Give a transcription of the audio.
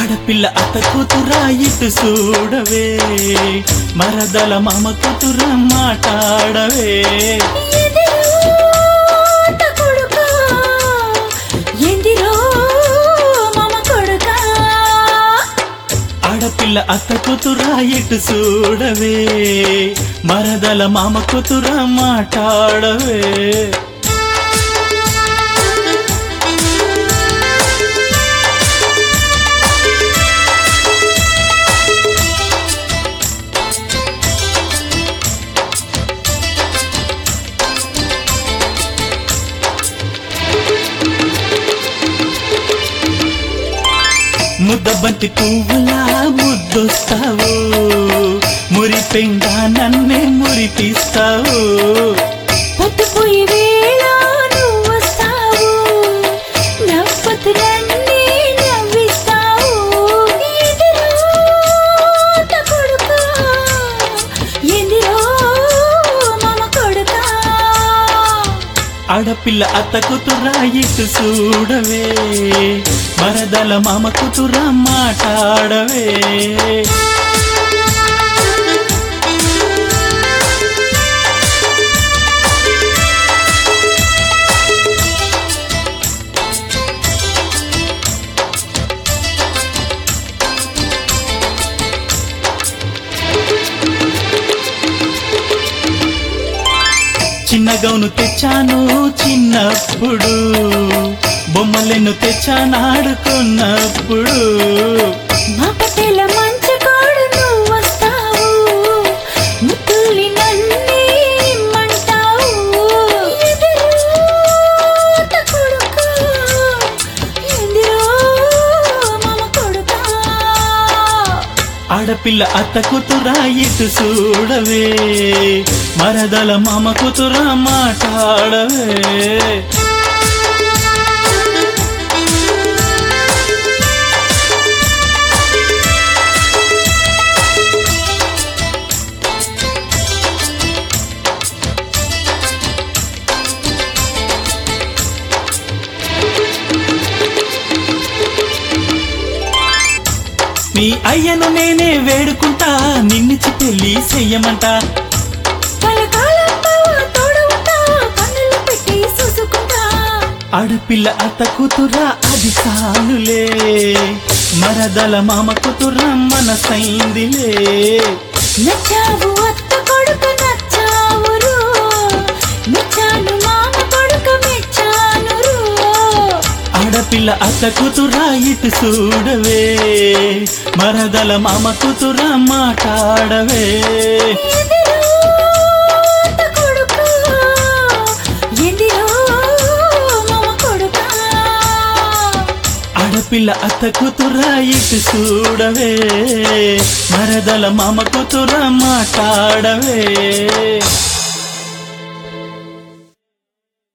ఆడపిల్ల అత్త కూతురా ఇటు చూడవే మరదల మామ కూతురా మాట్లాడవే ఎదిరోట కొడుకా, ఎందిరో మామ కొడుకా. ఆడపిల్ల అత్త కూతురా ఇటు చూడవే మరదల మామ కూతురా మాట్లాడవే ముద్దబంతి పువ్వులా ముద్దొస్తావు మురిపెంగా నన్నే మురిపిస్తావు పొద్దుపోయే వేళ నువ్వు వస్తావు, నవ్వుతులన్నీ నవ్విస్తావు. ఎదిరోట కొడుకా, ఎందిరో మామ కొడుకా. ఆడపిల్ల అత్త కూతురా ఇటు చూడవే మరదల మామ కూతురా మాట్లాడవే చిన్న గౌను తెచ్చాను చిన్నప్పుడు బొమ్మలెన్ను తెచ్చానాడుకున్నప్పుడు మా పటేల మంచి కోడు నువ్వు వస్తావు ముత్తుల్ని నన్నే ఇమ్మంటావు ఎదురూట కొడుకా, ఎందిరో మామ కొడుకా. ఆడపిల్ల అత్త కూతురా ఇటు చూడవే మరదల మామ కూతురా మాట్లాడవే నీ అయ్యను నేనే వేడుకుంటా నిన్నిచ్చి పెళ్లి చెయ్యమంటా కలకాలం బావ తోడు ఉంటా, కన్నులు పెట్టి చూసుకుంటా ఆడపిల్ల అత్త కూతురా అది చాలులే మరదల మామ కూతురా మనసైందిలే నచ్చావు అత్త కొడుకు నచ్చావురు మెచ్చాను మామ కొడుకు మెచ్చానురు ఆడపిల్ల అత్త కూతురా ఇటు చూడవే మరదల మామ కూతురా మాట్లాడవే ఎదిరోట కొడుకు ఎందిరో మామ కొడుకా ఆడపిల్ల అత్త కూతురా ఇటు చూడవే మరదల మామ కూతురా మాట్లాడవే